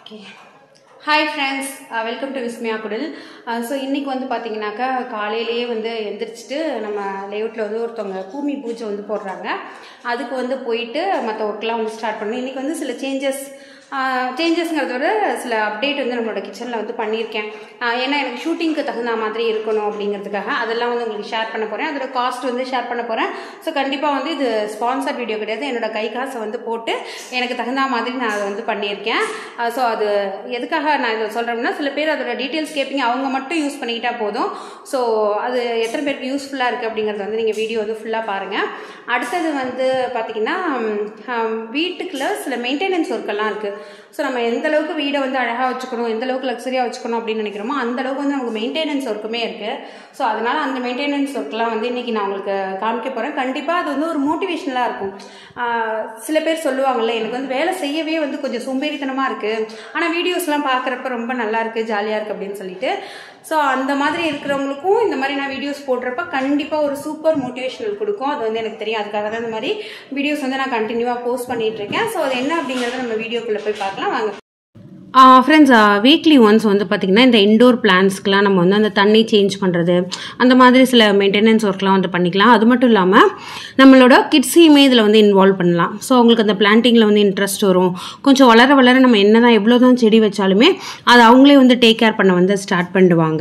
okay hi friends welcome to Vismaya குடில் so இன்றைக்கி வந்து பார்த்தீங்கன்னாக்கா காலையிலேயே வந்து எந்திரிச்சிட்டு நம்ம லேஅவுட்டில் வந்து ஒருத்தவங்க பூமி பூஜை வந்து போடுறாங்க அதுக்கு வந்து போயிட்டு மற்ற ஒர்க்லாம் வந்து ஸ்டார்ட் பண்ணணும் இன்றைக்கி வந்து சில சேஞ்சஸ் சேஞ்சஸ்ங்கிறத விட சில அப்டேட் வந்து நம்மளோட கிச்சனில் வந்து பண்ணியிருக்கேன் ஆஹ் ஏன்னா எனக்கு ஷூட்டிங்க்கு தகுந்த மாதிரி இருக்கணும் அப்படிங்கிறதுக்காக அதெல்லாம் வந்து உங்களுக்கு ஷேர் பண்ண போகிறேன் அதோட காஸ்ட் வந்து ஷேர் பண்ண போகிறேன் ஸோ கண்டிப்பாக வந்து இது ஸ்பான்சர் வீடியோ கிடையாது என்னோட கை காசை வந்து போட்டு எனக்கு தகுந்த மாதிரி நான் அதை வந்து பண்ணியிருக்கேன் ஸோ அது எதுக்காக நான் இதை சொல்கிறேன்னா சில பேர் அதோட டீட்டெயில்ஸ் கேட்பீங்க அவங்க மட்டும் யூஸ் பண்ணிக்கிட்டா போதும் ஸோ அது எத்தனை பேருக்கு யூஸ்ஃபுல்லாக இருக்குது அப்படிங்கிறத வந்து நீங்கள் வீடியோ வந்து ஃபுல்லாக பாருங்கள் அடுத்தது வந்து பார்த்திங்கன்னா வீட்டுக்குள்ள சில மெயின்டெனன்ஸ் ஒர்க்கெல்லாம் இருக்குது ஸோ நம்ம எந்த அளவுக்கு வீடை வந்து அழகாக வச்சுக்கணும் எந்த அளவுக்கு லக்ஸரியாக வச்சுக்கணும் அப்படின்னு நினைக்கிறோமோ அந்த அளவுக்கு வந்து நமக்கு மெயின்டெனன்ஸ் ஒர்க்குமே இருக்குது ஸோ அதனால் அந்த மெயின்டெனன்ஸ் ஒர்க்லாம் வந்து இன்றைக்கி நான் உங்களுக்கு காமிக்க போகிறேன் கண்டிப்பாக அது வந்து ஒரு மோட்டிவேஷனலாக இருக்கும் ஆஹ் சில பேர் சொல்லுவாங்கல்ல எனக்கு வந்து வேலை செய்யவே வந்து கொஞ்சம் சோம்பேறித்தனமாக இருக்குது ஆனால் வீடியோஸ்லாம் பார்க்குறப்ப ரொம்ப நல்லா இருக்குது ஜாலியாக இருக்குது அப்படின்னு சொல்லிட்டு ஸோ அந்த மாதிரி இருக்கிறவங்களுக்கும் இந்த மாதிரி நான் வீடியோஸ் போடுறப்ப கண்டிப்பாக ஒரு சூப்பர் மோட்டிவேஷனல் கொடுக்கும் அது வந்து எனக்கு தெரியும் அதுக்காக தான் இந்த மாதிரி வீடியோஸ் வந்து நான் கண்டினியூவாக போஸ்ட் பண்ணிட்டு இருக்கேன் ஸோ அது என்ன அப்படிங்கிறத நம்ம வீடியோக்குள்ளே போய் பார்க்கலாம் வாங்க ஃப்ரெண்ட்ஸ் வீக்லி ஒன்ஸ் வந்து பார்த்திங்கன்னா இந்த இன்டோர் பிளான்ஸ்க்குலாம் நம்ம வந்து அந்த தண்ணி சேஞ்ச் பண்ணுறது அந்த மாதிரி சில மெயின்டெனன்ஸ் ஒர்க்லாம் வந்து பண்ணிக்கலாம் அது மட்டும் இல்லாமல் நம்மளோட கிட்ஸையுமே இதில் வந்து இன்வால்வ் பண்ணலாம் ஸோ அவங்களுக்கு அந்த பிளான்ட்டிங்கில் வந்து இன்ட்ரெஸ்ட் வரும் கொஞ்சம் வளர வளர நம்ம என்ன தான் எவ்வளோ தான் செடி வச்சாலுமே அது அவங்களே வந்து டேக் கேர் பண்ண வந்து ஸ்டார்ட் பண்ணிடுவாங்க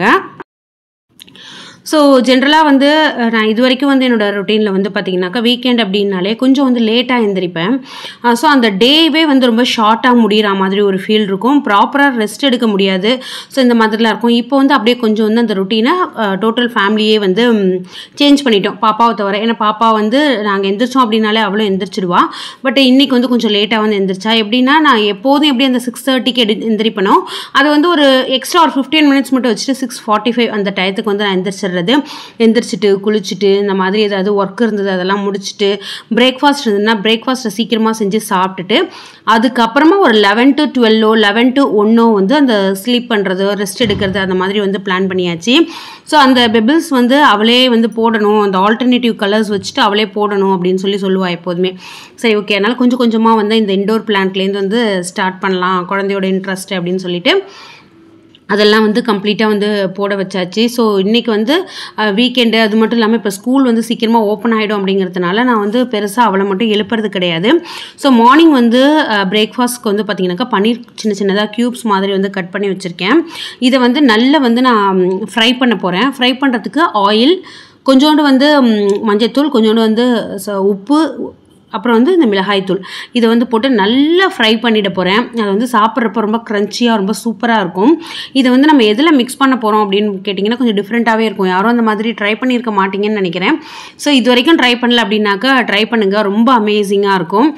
ஸோ ஜென்ரலாக வந்து அஹ், நான் இது வரைக்கும் வந்து என்னோடய ரொட்டீனில் வந்து பார்த்திங்கனாக்கா வீக்கெண்ட் அப்படின்னாலே கொஞ்சம் வந்து லேட்டாக எழுந்திரிப்பேன் ஸோ அந்த டேவே வந்து ரொம்ப ஷார்ட்டாக முடிகிற மாதிரி ஒரு ஃபீல் இருக்கும் ப்ராப்பராக ரெஸ்ட் எடுக்க முடியாது ஸோ இந்த மாதிரிலாம் இருக்கும் இப்போ வந்து அப்படியே கொஞ்சம் வந்து அந்த ரொட்டீனை டோட்டல் ஃபேமிலியே வந்து சேஞ்ச் பண்ணிட்டோம் பாப்பாவை தவிர ஏன்னா பாப்பா வந்து நாங்கள் எந்திரிச்சோம் அப்படின்னாலே அவ்வளோ எந்திரிச்சிடுவா பட் இன்னைக்கு வந்து கொஞ்சம் லேட்டாக வந்து எந்திரிச்சா எப்படின்னா நான் எப்போதும் எப்படி அந்த சிக்ஸ் தேர்ட்டிக்கு எடி எந்திரிப்பனோ அது வந்து ஒரு எக்ஸ்ட்ரா ஒரு ஃபிஃப்டீன் மினிட்ஸ் மட்டும் வச்சுட்டு சிக்ஸ் ஃபார்ட்டி ஃபைவ் அந்த டயத்துக்கு வந்து நான் எந்திரிச்சிடுறது எந்திரிச்சிட்டு குளிச்சுட்டு இந்த மாதிரி ஏதாவது ஒர்க் இருந்தது அதெல்லாம் முடிச்சுட்டு பிரேக்ஃபாஸ்ட் இருந்ததுன்னா பிரேக்ஃபாஸ்ட்டை சீக்கிரமாக செஞ்சு சாப்பிட்டுட்டு அதுக்கப்புறமா ஒரு லெவன் டு டுவெல்லோ லெவன் டு ஒன்னோ வந்து அந்த ஸ்லீப் பண்ணுறது ரெஸ்ட் எடுக்கிறது அந்த மாதிரி வந்து பிளான் பண்ணியாச்சு ஸோ அந்த பெபிள்ஸ் வந்து அவளே வந்து போடணும் அந்த ஆல்டர்னேட்டிவ் கலர்ஸ் வச்சுட்டு அவளே போடணும் அப்படின்னு சொல்லி சொல்லுவாள் எப்போதுமே சரி ஓகே அதனால் கொஞ்சம் கொஞ்சமாக வந்து இந்த இன்டோர் பிளான்ட்லேருந்து வந்து ஸ்டார்ட் பண்ணலாம் குழந்தையோட இன்ட்ரெஸ்ட் அப்படின்னு சொல்லிட்டு அதெல்லாம் வந்து கம்ப்ளீட்டாக வந்து போட வச்சாச்சு ஸோ இன்றைக்கி வந்து வீக்கெண்டு அது மட்டும் இல்லாமல் இப்போ ஸ்கூல் வந்து சீக்கிரமாக ஓப்பன் ஆகிடும் அப்படிங்கிறதுனால நான் வந்து பெருசாக அவளை மட்டும் எழுப்புறது கிடையாது ஸோ மார்னிங் வந்து பிரேக்ஃபாஸ்ட்க்கு வந்து பார்த்திங்கனாக்கா பன்னீர் சின்ன சின்னதாக க்யூப்ஸ் மாதிரி வந்து கட் பண்ணி வச்சுருக்கேன் இதை வந்து நல்லா வந்து நான் ஃப்ரை பண்ண போகிறேன் ஃப்ரை பண்ணுறதுக்கு ஆயில் கொஞ்சோண்டு வந்து ம், மஞ்சள்தூள் கொஞ்சோண்டு வந்து ச- உப்பு அப்புறம் வந்து இந்த மிளகாய்த்தூள் இதை வந்து போட்டு நல்லா ஃப்ரை பண்ணிட போகிறேன் அது வந்து சாப்பிட்றப்ப ரொம்ப க்ரன்ச்சியாக ரொம்ப சூப்பராக இருக்கும் இதை வந்து நம்ம எதில் மிக்ஸ் பண்ண போகிறோம் அப்படின்னு கேட்டிங்கன்னா கொஞ்சம் டிஃப்ரெண்ட்டாகவே இருக்கும் யாரும் அந்த மாதிரி ட்ரை பண்ணியிருக்க மாட்டீங்கன்னு நினைக்கிறேன் ஸோ இது வரைக்கும் ட்ரை பண்ணல அப்படின்னாக்கா ட்ரை பண்ணுங்கள் ரொம்ப அமேசிங்காக இருக்கும்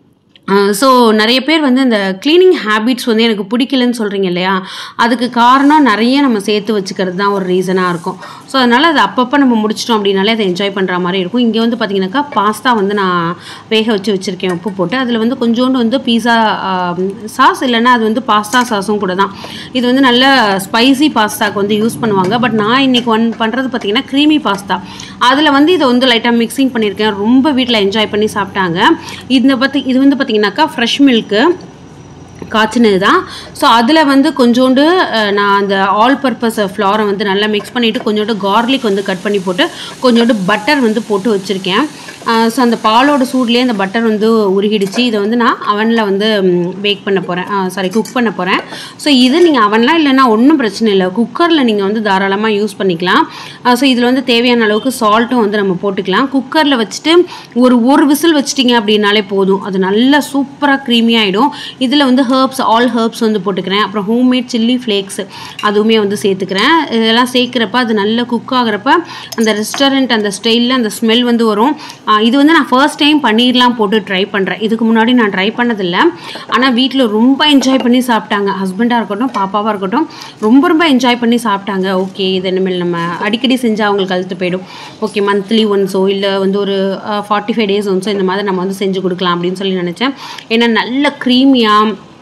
ஸோ நிறைய பேர் வந்து இந்த க்ளீனிங் ஹேபிட்ஸ் வந்து எனக்கு பிடிக்கலன்னு சொல்கிறீங்க இல்லையா அதுக்கு காரணம் நிறைய நம்ம சேர்த்து வச்சுக்கிறது தான் ஒரு ரீசனாக இருக்கும் ஸோ அதனால் அது அப்பப்போ நம்ம முடிச்சிட்டோம் அப்படின்னாலே அதை என்ஜாய் பண்ணுற மாதிரி இருக்கும் இங்கே வந்து பார்த்தீங்கன்னாக்கா பாஸ்தா வந்து நான் வேக வச்சு வச்சுருக்கேன் உப்பு போட்டு அதில் வந்து கொஞ்சோண்டு வந்து பீஸா சாஸ் இல்லைன்னா அது வந்து பாஸ்தா சாஸும் கூட தான் இது வந்து நல்ல ஸ்பைசி பாஸ்தாக்கு வந்து யூஸ் பண்ணுவாங்க பட் நான் இன்றைக்கி ஒன் பண்ணுறது பார்த்தீங்கன்னா க்ரீமி பாஸ்தா அதில் வந்து இதை வந்து லைட்டாக மிக்சிங் பண்ணியிருக்கேன் ரொம்ப வீட்டில் என்ஜாய் பண்ணி சாப்பிட்டாங்க இந்த பற்றி இது வந்து பார்த்தீங்கன்னாக்கா ஃப்ரெஷ் மில்க்கு காய்ச்சினது தான் ஸோ அதில் வந்து கொஞ்சோண்டு அஹ், நான் அந்த ஆல் பர்பஸ் ஃப்ளாரை வந்து நல்லா மிக்ஸ் பண்ணிவிட்டு கொஞ்சோண்டு கார்லிக் வந்து கட் பண்ணி போட்டு கொஞ்சோண்டு பட்டர் வந்து போட்டு வச்சுருக்கேன் ஸோ அந்த பாலோட சூட்லேயே அந்த பட்டர் வந்து உருகிடுச்சு இதை வந்து நான் அவனில் வந்து பேக் பண்ண போகிறேன் சாரி குக் பண்ண போகிறேன் ஸோ இது நீங்கள் அவன்லாம் இல்லைன்னா ஒன்றும் பிரச்சனை இல்லை குக்கரில் நீங்கள் வந்து தாராளமாக யூஸ் பண்ணிக்கலாம் ஸோ இதில் வந்து தேவையான அளவுக்கு சால்ட்டும் வந்து நம்ம போட்டுக்கலாம் குக்கரில் வச்சுட்டு ஒரு ஒரு விசில் வச்சிட்டிங்க அப்படின்னாலே போதும் அது நல்லா சூப்பராக க்ரீமி ஆகிடும் இதில் வந்து ஹர்ப்ஸ் ஆல் ஹர்ப்ஸ் வந்து போட்டுக்கிறேன் அப்புறம் ஹோம்மேட் சில்லி ஃப்ளேக்ஸ் அதுவுமே வந்து சேர்த்துக்கிறேன் இதெல்லாம் சேர்க்குறப்ப அது நல்லா குக் ஆகுறப்ப அந்த ரெஸ்டாரண்ட் அந்த ஸ்டைலில் அந்த ஸ்மெல் வந்து வரும் ஆஹ் இது வந்து நான் ஃபர்ஸ்ட் டைம் பன்னீர்லாம் போட்டு ட்ரை பண்ணுறேன் இதுக்கு முன்னாடி நான் ட்ரை பண்ணதில்லை ஆனால் வீட்டில் ரொம்ப என்ஜாய் பண்ணி சாப்பிட்டாங்க ஹஸ்பண்டாக இருக்கட்டும் பாப்பாவாக இருக்கட்டும் ரொம்ப ரொம்ப என்ஜாய் பண்ணி சாப்பிட்டாங்க ஓகே இது இனிமேல் நம்ம அடிக்கடி செஞ்சால் அவங்களுக்கு அழுத்து போயிடும் ஓகே மந்த்லி ஒன்ஸோ இல்லை வந்து ஒரு ஃபார்ட்டி ஃபைவ் டேஸ் ஒன்ஸோ இந்த மாதிரி நம்ம வந்து செஞ்சு கொடுக்கலாம் அப்படின்னு சொல்லி நினச்சேன் ஏன்னா நல்ல க்ரீமியாக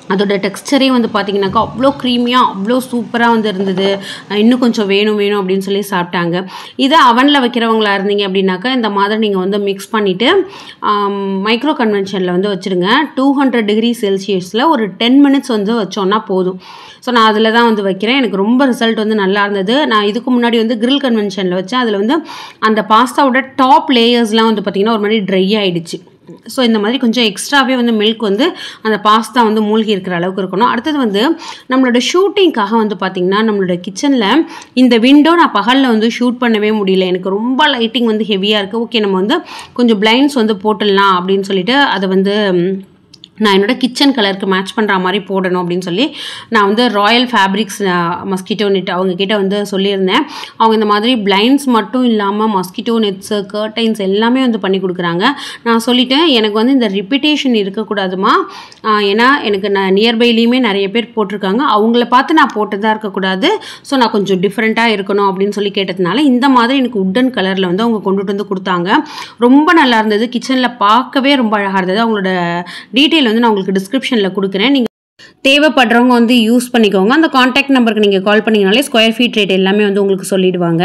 அதோட டெக்ஸ்டரே வந்து பார்த்தீங்கன்னாக்கா அவ்வளோ க்ரீமியாக அவ்வளோ சூப்பராக வந்து இருந்தது அஹ் இன்னும் கொஞ்சம் வேணும் வேணும் அப்படின்னு சொல்லி சாப்பிட்டாங்க இதை அவனில் வைக்கிறவங்களா இருந்தீங்க அப்படின்னாக்கா இந்த மாதிரி நீங்கள் வந்து மிக்ஸ் பண்ணிவிட்டு மைக்ரோ கன்வென்ஷனில் வந்து வச்சுருங்க டூ ஹண்ட்ரட் டிகிரி செல்சியஸில் ஒரு டென் மினிட்ஸ் வந்து வச்சோன்னா போதும் ஸோ நான் அதில் தான் வந்து வைக்கிறேன் எனக்கு ரொம்ப ரிசல்ட் வந்து நல்லா இருந்தது நான் இதுக்கு முன்னாடி வந்து கிரில் கன்வென்ஷனில் வச்சேன் அதில் வந்து அந்த பாஸ்தாவோட டாப் லேயர்ஸ்லாம் வந்து பார்த்திங்கன்னா ஒரு மாதிரி ட்ரை ஆகிடுச்சு ஸோ இந்த மாதிரி கொஞ்சம் எக்ஸ்ட்ராவே வந்து மில்க் வந்து அந்த பாஸ்தா வந்து மூழ்கி இருக்கிற அளவுக்கு இருக்கணும் அடுத்தது வந்து நம்மளோட ஷூட்டிங்காக வந்து பார்த்திங்கன்னா நம்மளோட கிச்சனில் இந்த விண்டோ நான் பகலில் வந்து ஷூட் பண்ணவே முடியல எனக்கு ரொம்ப லைட்டிங் வந்து ஹெவியாக இருக்குது ஓகே நம்ம வந்து கொஞ்சம் பிளைண்ட்ஸ் வந்து போட்டுடலாம் அப்படின்னு சொல்லிட்டு அதை வந்து ம், நான் என்னோட கிச்சன் கலருக்கு மேட்ச் பண்ணுற மாதிரி போடணும் அப்படின்னு சொல்லி நான் வந்து ராயல் ஃபேப்ரிக்ஸ் மஸ்கிட்டோ நெட் அவங்க கிட்ட வந்து சொல்லியிருந்தேன் அவங்க இந்த மாதிரி பிளைண்ட்ஸ் மட்டும் இல்லாமல் மஸ்கிட்டோ நெட்ஸு கர்டைன்ஸ் எல்லாமே வந்து பண்ணி கொடுக்குறாங்க நான் சொல்லிட்டேன் எனக்கு வந்து இந்த ரிப்பிட்டேஷன் இருக்கக்கூடாதுமா ஆஹ் ஏன்னா எனக்கு நான் நியர்பைலேயுமே நிறைய பேர் போட்டிருக்காங்க அவங்கள பார்த்து நான் போட்டதாக இருக்கக்கூடாது ஸோ நான் கொஞ்சம் டிஃப்ரெண்ட்டாக இருக்கணும் அப்படின்னு சொல்லி கேட்டதுனால இந்த மாதிரி எனக்கு உட்டன் கலரில் வந்து அவங்க கொண்டுட்டு வந்து கொடுத்தாங்க ரொம்ப நல்லா இருந்தது கிச்சனில் பார்க்கவே ரொம்ப அழகாக இருந்தது அவங்களோட டீட்டெயில் வந்து நான் உங்களுக்கு டிஸ்கிரிப்ஷனில் கொடுக்குறேன் நீங்கள் தேவைப்படுறவங்க வந்து யூஸ் பண்ணிக்கோங்க அந்த காண்டாக்ட் நம்பருக்கு நீங்கள் கால் பண்ணிங்கனாலே ஸ்கொயர் ஃபீட் ரேட் எல்லாமே வந்து உங்களுக்கு சொல்லிடுவாங்க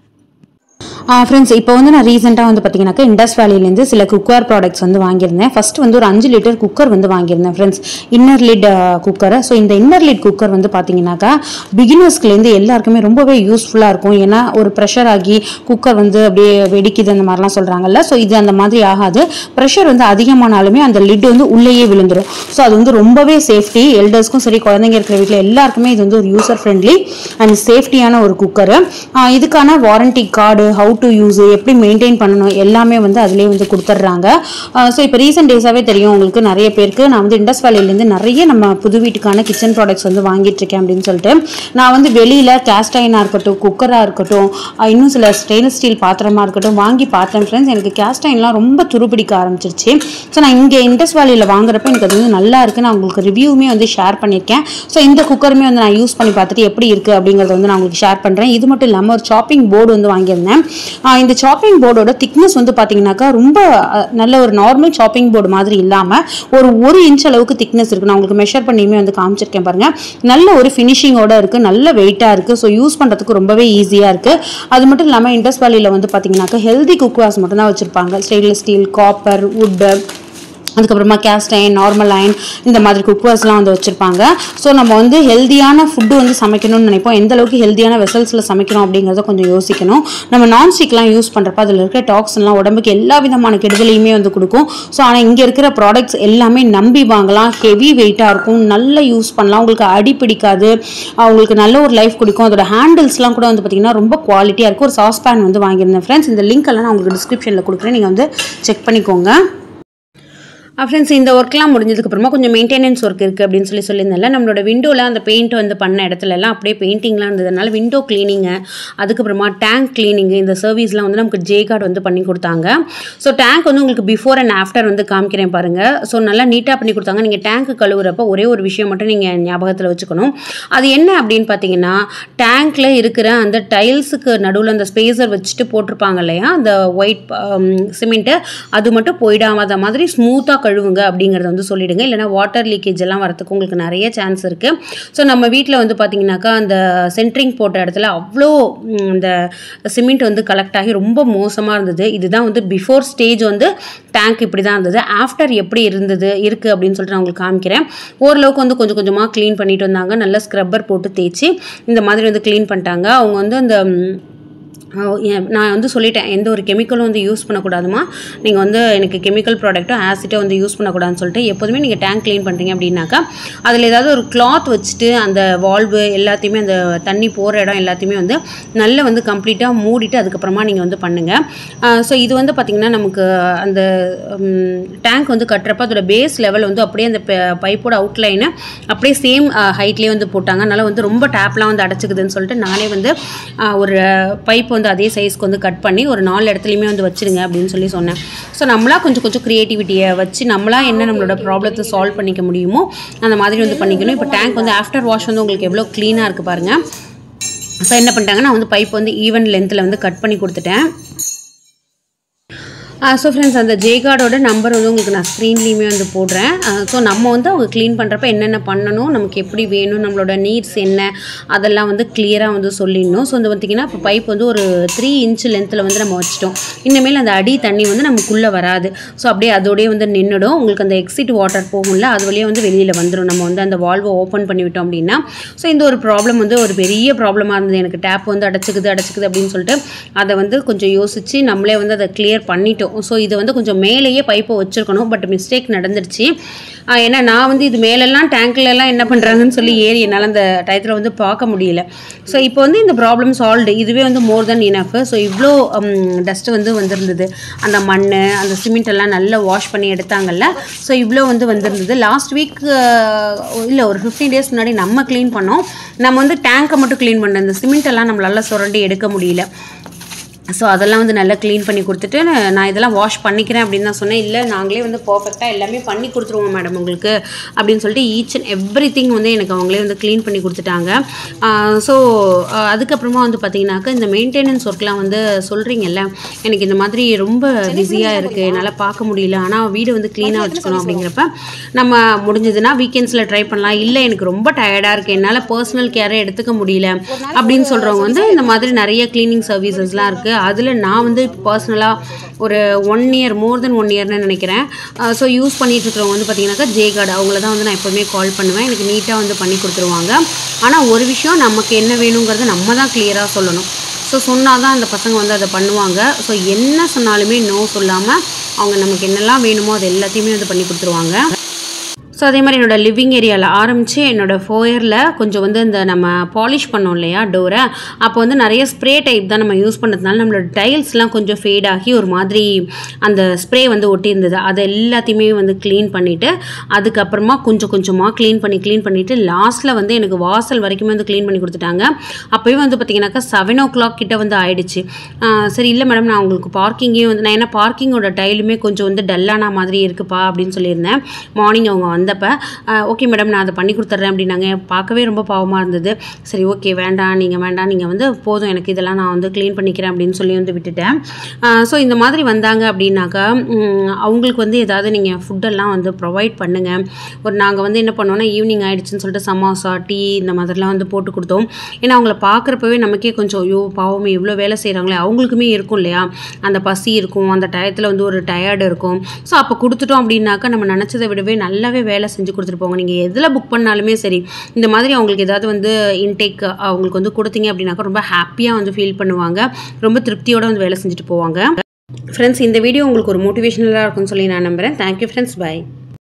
ஃப்ரெண்ட்ஸ் இப்போ வந்து நான் ரீசெண்டாக வந்து பார்த்தீங்கன்னாக்கா இண்டஸ் வேலியிலேருந்து சில குக்கர் ப்ராடக்ட்ஸ் வந்து வாங்கியிருந்தேன் ஃபர்ஸ்ட் வந்து ஒரு அஞ்சு லிட்டர் குக்கர் வந்து வாங்கியிருந்தேன் ஃப்ரெண்ட்ஸ் இன்னர் லிட் குக்கரை ஸோ இந்த இன்னர் லிட் குக்கர் வந்து பார்த்தீங்கன்னாக்கா பிகினர்ஸ்லேருந்து எல்லாருக்குமே ரொம்பவே யூஸ்ஃபுல்லாக இருக்கும் ஏன்னா ஒரு ப்ரெஷர் ஆகி குக்கர் வந்து அப்படியே வெடிக்குது அந்த மாதிரிலாம் சொல்கிறாங்கல்ல ஸோ இது அந்த மாதிரி ஆகாது ப்ரெஷர் வந்து அதிகமானாலுமே அந்த லிட் வந்து உள்ளேயே விழுந்துடும் ஸோ அது வந்து ரொம்பவே சேஃப்டி எல்டர்ஸ்க்கும் சரி குழந்தைங்க இருக்கிற வீட்டில் எல்லாருக்குமே இது வந்து ஒரு யூசர் ஃப்ரெண்ட்லி அண்ட் சேஃப்டியான ஒரு குக்கரு இதுக்கான warranty card how to use எப்படி மெயின்டைன் பண்ணணும் எல்லாமே வந்து அதிலே வந்து கொடுத்துட்றாங்க ஸோ இப்போ ரீசெண்ட் டேஸாகவே தெரியும் உங்களுக்கு நிறைய பேருக்கு நான் வந்து இண்டஸ் வேலையிலேருந்து நிறைய நம்ம புது வீட்டுக்கான கிச்சன் ப்ராடக்ட்ஸ் வந்து வாங்கிட்டு இருக்கேன் அப்படின்னு சொல்லிட்டு நான் வந்து வெளியில் கேஸ்ட் அயனாக இருக்கட்டும் குக்கராக இருக்கட்டும் அஹ் இன்னும் சில ஸ்டெயின்லெஸ் ஸ்டீல் பாத்திரமா இருக்கட்டும் வாங்கி பார்த்தேன் ஃப்ரெண்ட்ஸ் எனக்கு கேஸ்ட் அயன்லாம் ரொம்ப துருபிடிக்க ஆரம்பிச்சிருச்சு ஸோ நான் இங்கே இண்டஸ் வேலையில் வாங்குறப்ப எனக்கு அது வந்து நல்லா இருக்கு நான் உங்களுக்கு ரிவ்யூவுமே வந்து ஷேர் பண்ணியிருக்கேன் ஸோ இந்த குக்கருமே வந்து நான் யூஸ் பண்ணி பார்த்துட்டு எப்படி இருக்குது அப்படிங்கிறத வந்து நான் உங்களுக்கு ஷேர் பண்ணுறேன் இது மட்டும் இல்லாமல் ஒரு சாப்பிங் போர்டு வந்து வாங்கியிருந்தேன் ஆஹ் இந்த சாப்பிங் போர்டோட திக்னஸ் வந்து பார்த்தீங்கன்னாக்கா ரொம்ப அஹ், நல்ல ஒரு நார்மல் சாப்பிங் போர்டு மாதிரி இல்லாமல் ஒரு ஒரு இன்ச் அளவுக்கு திக்னஸ் இருக்குது நான் உங்களுக்கு மெஷர் பண்ணியுமே வந்து காமிச்சிருக்கேன் பாருங்க நல்ல ஒரு ஃபினிஷிங்கோட இருக்குது நல்ல வெயிட்டாக இருக்குது ஸோ யூஸ் பண்ணுறதுக்கு ரொம்பவே ஈஸியாக இருக்குது அது மட்டும் இல்லாமல் இண்டஸ் வேலியில் வந்து பார்த்தீங்கன்னாக்கா ஹெல்தி குக்வாஸ் மட்டும் தான் வச்சுருப்பாங்க ஸ்டெயின்லெஸ் ஸ்டீல் காப்பர் வுட்டு அதுக்கப்புறமா கேஸ்ட் அயன் நார்மல் அயன் இந்த மாதிரி குக்கர்ஸ்லாம் வந்து வச்சுருப்பாங்க ஸோ நம்ம வந்து ஹெல்தியான ஃபுட்டு வந்து சமைக்கணும்னு நினைப்போம் எந்த அளவுக்கு ஹெல்தியான வெசல்ஸில் சமைக்கணும் அப்படிங்கிறத கொஞ்சம் யோசிக்கணும் நம்ம நான்ஸ்டிக்லாம் யூஸ் பண்ணுறப்ப அதில் இருக்கிற டாக்ஸ்லாம் உடம்புக்கு எல்லா விதமான கெடுதலையுமே வந்து கொடுக்கும் ஸோ ஆனால் இங்கே இருக்கிற ப்ராடக்ட்ஸ் எல்லாமே நம்பி வாங்கலாம் ஹெவி வெயிட்டாக இருக்கும் நல்ல யூஸ் பண்ணலாம் உங்களுக்கு அடி பிடிக்காது உங்களுக்கு நல்ல ஒரு லைஃப் கொடுக்கும் அதோட ஹேண்டில்ஸ்லாம் கூட வந்து பார்த்திங்கன்னா ரொம்ப குவாலிட்டியாக இருக்கும் ஒரு சாஸ்பேன் வந்து வாங்கியிருந்தேன் ஃப்ரெண்ட்ஸ் இந்த லிங்க் எல்லாம் நான் உங்களுக்கு டிஸ்கிரிப்ஷனில் கொடுக்குறேன் நீங்கள் வந்து செக் பண்ணிக்கோங்க ஃப்ரெண்ட்ஸ் இந்த ஒர்க்லாம் முடிஞ்சதுக்கப்புறமா கொஞ்சம் மெயின்டெனன்ஸ் ஒர்க் இருக்குது அப்படின்னு சொல்லி சொல்லியிருந்தேன்ல நம்மளோட விண்டோவில் அந்த பெயிண்ட் வந்து பண்ண இடத்துல எல்லாம் அப்படியே பெயிண்டிங்லாம் இருந்ததுனால விண்டோ க்ளீனிங்கு அதுக்கப்புறமா டேங்க் க்ளீனிங்கு இந்த சர்வீஸ்லாம் வந்து நமக்கு ஜே கார்டு வந்து பண்ணி கொடுத்தாங்க ஸோ டேங்க் வந்து உங்களுக்கு பிஃபோர் அண்ட் ஆஃப்டர் வந்து காமிக்கிறேன் பாருங்கள் ஸோ நல்லா நீட்டாக பண்ணி கொடுத்தாங்க நீங்கள் டேங்க் கழுவுறப்ப ஒரே ஒரு விஷயம் மட்டும் நீங்கள் ஞாபகத்தில் வச்சுக்கணும் அது என்ன அப்படின்னு பார்த்தீங்கன்னா டேங்க்கில் இருக்கிற அந்த டைல்ஸுக்கு நடுவில் அந்த ஸ்பேஸர் வச்சுட்டு போட்டிருப்பாங்க இல்லையா அந்த ஒயிட் சிமெண்ட்டு அது மட்டும் போயிடாத மாதிரி ஸ்மூத்தாக கழுவுங்க அப்படிங்கிறத வந்து சொல்லிடுங்க இல்லைனா வாட்டர் லீக்கேஜ் எல்லாம் வரதுக்கு உங்களுக்கு நிறைய சான்ஸ் இருக்குது ஸோ நம்ம வீட்டில் வந்து பார்த்தீங்கன்னாக்கா அந்த சென்ட்ரிங் போட்ட இடத்துல அவ்வளோ ம், இந்த சிமெண்ட் வந்து கலெக்ட் ஆகி ரொம்ப மோசமாக இருந்தது இதுதான் வந்து பிஃபோர் ஸ்டேஜ் வந்து டேங்க் இப்படி தான் இருந்தது ஆஃப்டர் எப்படி இருந்தது இருக்குது அப்படின்னு சொல்லிட்டு நான் உங்களுக்கு காமிக்கிறேன் ஓரளவுக்கு வந்து கொஞ்சம் கொஞ்சமாக க்ளீன் பண்ணிட்டு வந்தாங்க நல்ல ஸ்க்ரப்பர் போட்டு தேய்ச்சி இந்த மாதிரி வந்து க்ளீன் பண்ணிட்டாங்க அவங்க வந்து அந்த ம், ஆஹ் ஏன் நான் வந்து சொல்லிட்டேன் எந்த ஒரு கெமிக்கலும் வந்து யூஸ் பண்ணக்கூடாதுமா நீங்கள் வந்து எனக்கு கெமிக்கல் ப்ராடக்ட்டும் ஆசிட்டோ வந்து யூஸ் பண்ணக்கூடாதுன்னு சொல்லிட்டு எப்போதுமே நீங்கள் டேங்க் க்ளீன் பண்ணுறீங்க அப்படின்னாக்கா அதில் ஏதாவது ஒரு கிளாத் வச்சுட்டு அந்த வால்வு எல்லாத்தையுமே அந்த தண்ணி போகிற இடம் எல்லாத்தையுமே வந்து நல்லா வந்து கம்ப்ளீட்டாக மூடிட்டு அதுக்கப்புறமா நீங்கள் வந்து பண்ணுங்கள் ஸோ இது வந்து பார்த்திங்கன்னா நமக்கு அந்த டேங்க் வந்து கட்டுறப்ப அதோட பேஸ் லெவல் வந்து அப்படியே அந்த பைப்போட அவுட்லைனை அப்படியே சேம் ஹைட்லேயே வந்து போட்டாங்க அதனால் வந்து ரொம்ப டேப்லாம் வந்து அடைச்சிக்குதுன்னு சொல்லிட்டு நானே வந்து ஆஹ், ஒரு பைப் வந்து அதே சைஸ்க்கு வந்து கட் பண்ணி ஒரு நாலு இடத்துலையுமே வந்து வச்சிருங்க அப்படின்னு சொல்லி சொன்னேன் ஸோ நம்மளா கொஞ்சம் கொஞ்சம் க்ரியேட்டிவிட்டியை வச்சு நம்மளா என்ன நம்மளோட ப்ராப்ளத்தை சால்வ் பண்ணிக்க முடியுமோ அந்த மாதிரி வந்து பண்ணிக்கணும் இப்போ டேங்க் வந்து ஆஃப்டர் வாஷ் வந்து உங்களுக்கு எவ்வளோ க்ளீனாக இருக்குது பாருங்கள் ஸோ என்ன பண்ணிட்டாங்க நான் வந்து பைப் வந்து ஈவன் லென்த்தில் வந்து கட் பண்ணி கொடுத்துட்டேன் ஸோ ஃப்ரெண்ட்ஸ் அந்த ஜேகார்டோட நம்பர் வந்து உங்களுக்கு நான் ஸ்க்ரீன்லேயுமே வந்து போடுறேன் ஸோ நம்ம வந்து அவங்க க்ளீன் பண்ணுறப்ப என்னென்ன பண்ணணும் நமக்கு எப்படி வேணும் நம்மளோட நீட்ஸ் என்ன அதெல்லாம் வந்து கிளியராக வந்து சொல்லிடணும் ஸோ வந்து பார்த்திங்கன்னா இப்போ பைப் வந்து ஒரு த்ரீ இன்ச் லென்த்தில் வந்து நம்ம வச்சிட்டோம் இனிமேல் அந்த அடி தண்ணி வந்து நமக்குள்ளே வராது ஸோ அப்படியே அதோடயே வந்து நின்றுடும் உங்களுக்கு அந்த எக்ஸிட் வாட்டர் போகும்ல அது வழியாக வந்து வெளியில் வந்துடும் நம்ம வந்து அந்த வால்வை ஓப்பன் பண்ணி விட்டோம் அப்படின்னா ஸோ இந்த ஒரு ப்ராப்ளம் வந்து ஒரு பெரிய ப்ராப்ளமாக இருந்தது எனக்கு டேப் வந்து அடைச்சிக்குது அடைச்சிக்குது அப்படின்னு சொல்லிட்டு அதை வந்து கொஞ்சம் யோசித்து நம்மளே வந்து அதை கிளியர் பண்ணிட்டோம் ஸோ இது வந்து கொஞ்சம் மேலேயே பைப்பை வச்சுருக்கணும் பட் மிஸ்டேக் நடந்துருச்சு ஆஹ் ஏன்னா நான் வந்து இது மேலெல்லாம் டேங்க்லலாம் என்ன பண்ணுறாங்கன்னு சொல்லி ஏறி என்னால் அந்த டயத்தில் வந்து பார்க்க முடியல ஸோ இப்போ வந்து இந்த ப்ராப்ளம் சால்வ்டு இதுவே வந்து மோர் தென் இனஃப் ஸோ இவ்வளோ டஸ்ட்டு வந்து வந்திருந்தது அந்த மண் அந்த சிமெண்ட் எல்லாம் நல்லா வாஷ் பண்ணி எடுத்தாங்கல்ல ஸோ இவ்வளோ வந்து வந்திருந்தது லாஸ்ட் வீக் இல்லை ஒரு ஃபிஃப்டீன் டேஸ் முன்னாடி நம்ம க்ளீன் பண்ணோம் நம்ம வந்து டேங்கை மட்டும் க்ளீன் பண்ணோம் இந்த சிமெண்ட் எல்லாம் நம்மளால சுரண்டி எடுக்க முடியல ஸோ அதெல்லாம் வந்து நல்லா க்ளீன் பண்ணி கொடுத்துட்டு நான் இதெல்லாம் வாஷ் பண்ணிக்கிறேன் அப்படின்னு தான் சொன்னேன் இல்லை நாங்களே வந்து பர்ஃபெக்டாக எல்லாமே பண்ணி கொடுத்துருவோம் மேடம் உங்களுக்கு அப்படின்னு சொல்லிட்டு ஈச் அண்ட் எவ்ரி திங் வந்து எனக்கு அவங்களே வந்து க்ளீன் பண்ணி கொடுத்துட்டாங்க ஸோ அதுக்கப்புறமா வந்து பார்த்தீங்கன்னாக்கா இந்த மெயின்டெனன்ஸ் ஒர்க்லாம் வந்து சொல்கிறீங்கல்ல எனக்கு இந்த மாதிரி ரொம்ப பிஸியாக இருக்குது என்னால் பார்க்க முடியல ஆனால் வீடு வந்து க்ளீனாக வச்சுக்கணும் அப்படிங்கிறப்ப நம்ம முடிஞ்சதுன்னா வீக்கெண்ட்ஸில் ட்ரை பண்ணலாம் இல்லை எனக்கு ரொம்ப டயர்டாக இருக்குது என்னால் பர்சனல் கேரை எடுத்துக்க முடியல அப்படின்னு சொல்கிறவங்க வந்து இந்த மாதிரி நிறைய க்ளீனிங் சர்வீசஸ்லாம் இருக்குது அதில் நான் வந்து பர்சனலாக ஒரு one year more than one இயர்னு நினைக்கிறேன் ஸோ யூஸ் பண்ணிட்டு இருக்கிறவங்க வந்து பார்த்தீங்கன்னாக்கா ஜே கார்டு அவங்கள தான் வந்து நான் எப்போவுமே கால் பண்ணுவேன் எனக்கு நீட்டாக வந்து பண்ணி கொடுத்துருவாங்க ஆனால் ஒரு விஷயம் நமக்கு என்ன வேணுங்கிறத நம்ம தான் கிளியராக சொல்லணும் ஸோ சொன்னால் தான் அந்த பசங்க வந்து அதை பண்ணுவாங்க ஸோ என்ன சொன்னாலுமே நோ சொல்லாமல் அவங்க நமக்கு என்னெல்லாம் வேணுமோ அது எல்லாத்தையுமே வந்து பண்ணி கொடுத்துருவாங்க ஸோ அதே மாதிரி என்னோடய லிவிங் ஏரியாவில் ஆரம்பித்து என்னோடய ஃபோயரில் கொஞ்சம் வந்து இந்த நம்ம பாலிஷ் பண்ணோம் இல்லையா டோரை அப்போ வந்து நிறைய ஸ்ப்ரே டைப் தான் நம்ம யூஸ் பண்ணுறதுனால நம்மளோட டைல்ஸ்லாம் கொஞ்சம் ஃபேட் ஆகி ஒரு மாதிரி அந்த ஸ்ப்ரே வந்து ஒட்டியிருந்தது அதை எல்லாத்தையுமே வந்து க்ளீன் பண்ணிவிட்டு அதுக்கப்புறமா கொஞ்சம் கொஞ்சமாக க்ளீன் பண்ணி க்ளீன் பண்ணிவிட்டு லாஸ்ட்டில் வந்து எனக்கு வாசல் வரைக்குமே வந்து க்ளீன் பண்ணி கொடுத்துட்டாங்க அப்போயே வந்து பார்த்திங்கனாக்கா செவன் ஓ கிளாக் கிட்ட வந்து ஆயிடுச்சு ஆஹ் சரி இல்லை மேடம் நான் உங்களுக்கு பார்க்கிங்கே வந்து நான் ஏன்னா பார்க்கிங்கோட டைலுமே கொஞ்சம் வந்து டல்லான மாதிரி இருக்குப்பா அப்படின்னு சொல்லியிருந்தேன் மார்னிங் அவங்க வந்தப்போ ஓகே மேடம் நான் அதை பண்ணி கொடுத்துட்றேன் அப்படின்னாங்க பார்க்கவே ரொம்ப பாவமாக இருந்தது சரி ஓகே வேண்டாம் நீங்கள் வேண்டாம் நீங்கள் வந்து போதும் எனக்கு இதெல்லாம் நான் வந்து க்ளீன் பண்ணிக்கிறேன் அப்படின்னு சொல்லி வந்து விட்டுட்டேன் ஸோ இந்த மாதிரி வந்தாங்க அப்படின்னாக்கா ம், அவங்களுக்கு வந்து ஏதாவது நீங்கள் ஃபுட்டெல்லாம் வந்து ப்ரொவைட் பண்ணுங்கள் ஒரு நாங்கள் வந்து என்ன பண்ணோம்னா ஈவினிங் ஆயிடுச்சுன்னு சொல்லிட்டு சமோசா டீ இந்த மாதிரிலாம் வந்து போட்டு கொடுத்தோம் ஏன்னா அவங்கள பார்க்குறப்பவே நமக்கே கொஞ்சம் ஐயோ பாவமே இவ்வளோ வேலை செய்கிறாங்களே அவங்களுக்குமே இருக்கும் இல்லையா அந்த பசி இருக்கும் அந்த டயத்தில் வந்து ஒரு டயர்டு இருக்கும் ஸோ அப்போ கொடுத்துட்டோம் அப்படின்னாக்கா நம்ம நினச்சதை விடவே நல்லாவே வேலை செஞ்சு கொடுத்துட்டு போங்க நீங்கள் எதில் புக் பண்ணாலுமே சரி இந்த மாதிரி அவங்களுக்கு ஏதாவது வந்து இன்டேக் அவங்களுக்கு வந்து கொடுத்தீங்க அப்படின்னாக்கா ரொம்ப ஹாப்பியாக வந்து ஃபீல் பண்ணுவாங்க ரொம்ப திருப்தியோட வந்து வேலை செஞ்சுட்டு போவாங்க ஃப்ரெண்ட்ஸ் இந்த வீடியோ உங்களுக்கு ஒரு மோட்டிவேஷனலாக இருக்கும்னு சொல்லி நான் நம்புகிறேன் தேங்க்யூ ஃப்ரெண்ட்ஸ் பை